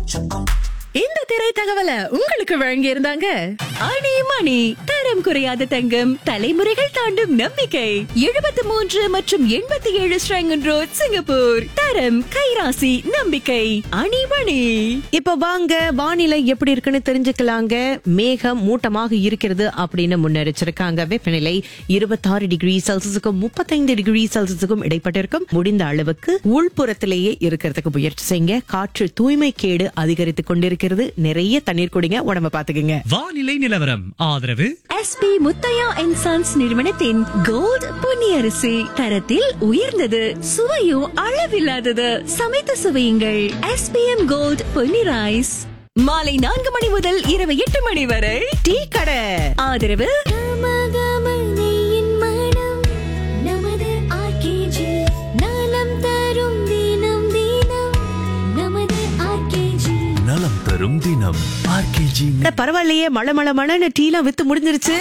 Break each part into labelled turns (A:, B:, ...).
A: இந்த திரை தகவலை உங்களுக்கு வழங்கி இருந்தாங்க
B: அணி மணி தரம் குறையாத தங்கம் தலைமுறைகள் தாண்டும் நம்பிக்கை எழுபத்தி மூன்று மற்றும் எண்பத்தி ஏழு ஸ்ரங்கன் ரோட் சிங்கப்பூர் தரம் கைராசி நம்பிக்கை அணி மணி
A: இப்ப வாங்க வானிலை எப்படி இருக்குன்னு தெரிஞ்சுக்கலாங்க மேகம் மூட்டமாக இருக்கிறது அப்படின்னு முன்னெச்சரிக்காங்க வெப்பநிலை இருபத்தாறு டிகிரி செல்சியஸுக்கும் முப்பத்தைந்து டிகிரி செல்சியஸுக்கும் இடைப்பட்டிருக்கும் முடிந்த அளவுக்கு உள்புறத்திலேயே இருக்கிறதுக்கு முயற்சி செய்யுங்க காற்று தூய்மை கேடு அதிகரித்துக் கொண்டிருக்கிறது நிறைய தண்ணீர் குடிங்க உடம்ப பாத்துக்குங்க
C: வானிலை நிலவரம் ஆதரவு
B: எஸ்பி முத்தையா அண்ட் சன்ஸ் நிறுவனத்தின் கோல்ட் பொன்னியரிசி தரத்தில் உயர்ந்தது சுவையும் அளவில்லாதது சமைத்து சுவையுங்கள் எஸ்பிஎம் கோல்ட் பொன்னி ரைஸ் மாலை நான்கு மணி முதல் இரவு எட்டு மணி வரை
A: டீ கடை
B: ஆதரவு
D: கமகமனையின் மனம் நமது RKG. நலம் தரும் தினம் தினம் நமது RKG.
E: நலம் தரும் தினம் ஆர்கேஜி
A: இந்த பரவாயில்லையே மழை மழை மழைன்னு டீலாம் வித்து முடிஞ்சிருச்சு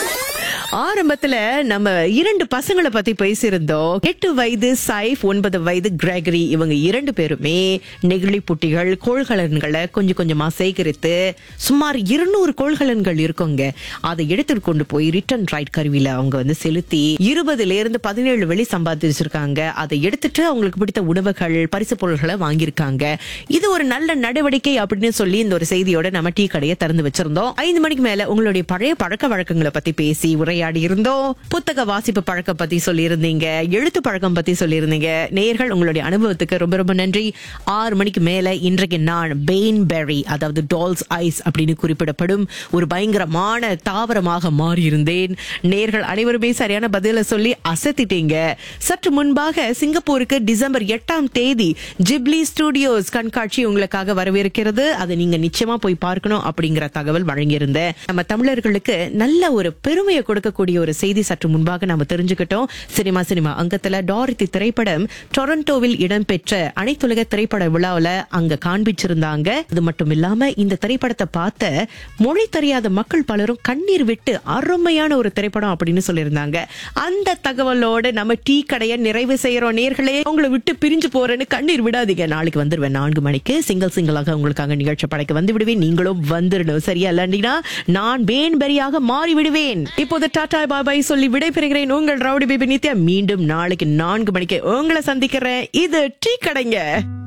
A: ஆரம்பத்துல நம்ம இரண்டு பசங்களை பத்தி பேசியிருந்தோம் எட்டு வயது சைஃப் ஒன்பது வயது கிரகரி இவங்க இரண்டு பேருமே நெகிழி புட்டிகள் கோள்கலன்களை கொஞ்சம் கொஞ்சமா சேகரித்து சுமார் இருநூறு கோள்கலன்கள் இருக்குங்க அதை எடுத்துட்டு கொண்டு போய் ரிட்டர்ன் ரைட் கருவியில அவங்க வந்து செலுத்தி இருபதுல இருந்து பதினேழு வெளி சம்பாதிச்சிருக்காங்க அதை எடுத்துட்டு அவங்களுக்கு பிடித்த உணவுகள் பரிசு பொருள்களை வாங்கியிருக்காங்க இது ஒரு நல்ல நடவடிக்கை அப்படின்னு சொல்லி இந்த ஒரு செய்தியோட நம்ம டீ கடையை திறந்து வச்சிருந்தோம் ஐந்து மணிக்கு மேல உங்களுடைய பழைய பழக்க வழக்கங்களை பத்தி பேசி உரையாடி இருந்தோம் புத்தக வாசிப்பு பழக்கம் பத்தி சொல்லி இருந்தீங்க எழுத்து பழக்கம் பத்தி சொல்லி இருந்தீங்க நேர்கள் உங்களுடைய அனுபவத்துக்கு ரொம்ப ரொம்ப நன்றி ஆறு மணிக்கு மேல இன்றைக்கு நான் பெயின் பெரி அதாவது டால்ஸ் ஐஸ் அப்படின்னு குறிப்பிடப்படும் ஒரு பயங்கரமான தாவரமாக மாறி இருந்தேன் நேர்கள் அனைவருமே சரியான பதில சொல்லி அசத்திட்டீங்க சற்று முன்பாக சிங்கப்பூருக்கு டிசம்பர் எட்டாம் தேதி ஜிப்லி ஸ்டுடியோஸ் கண்காட்சி உங்களுக்காக வரவேற்கிறது அதை நீங்க நிச்சயமா போய் பார்க்கணும் அப்படிங்கிற தகவல் வழங்கியிருந்தேன் நம்ம தமிழர்களுக்கு நல்ல ஒரு பெருமையை கொடுக்கக்கூடிய ஒரு செய்தி சற்று முன்பாக நாம தெரிஞ்சுக்கிட்டோம் சினிமா சினிமா அங்கத்துல டாரித்தி திரைப்படம் டொரண்டோவில் இடம்பெற்ற அனைத்துலக திரைப்பட விழாவுல அங்க காண்பிச்சிருந்தாங்க அது மட்டும் இல்லாம இந்த திரைப்படத்தை பார்த்த மொழி தெரியாத மக்கள் பலரும் கண்ணீர் விட்டு அருமையான ஒரு திரைப்படம் அப்படின்னு சொல்லியிருந்தாங்க அந்த தகவலோட நம்ம டீ கடையை நிறைவு செய்யறோம் நேர்களே உங்களை விட்டு பிரிஞ்சு போறேன்னு கண்ணீர் விடாதீங்க நாளைக்கு வந்துருவேன் நான்கு மணிக்கு சிங்கிள் சிங்கிளாக உங்களுக்காக நிகழ்ச்சி படைக்க வந்து விடுவேன் நீங்களும் வந்துடணும் சரியா இல்லைன்னா நான் பேன்பெரியாக மாறி விடுவேன் இப்போது டாடா பாபாய் சொல்லி விடைபெறுகிறேன் உங்கள் ரவுடி பேபி நித்யா மீண்டும் நாளைக்கு நான்கு மணிக்கு உங்களை சந்திக்கிறேன் இது டீ கடைங்க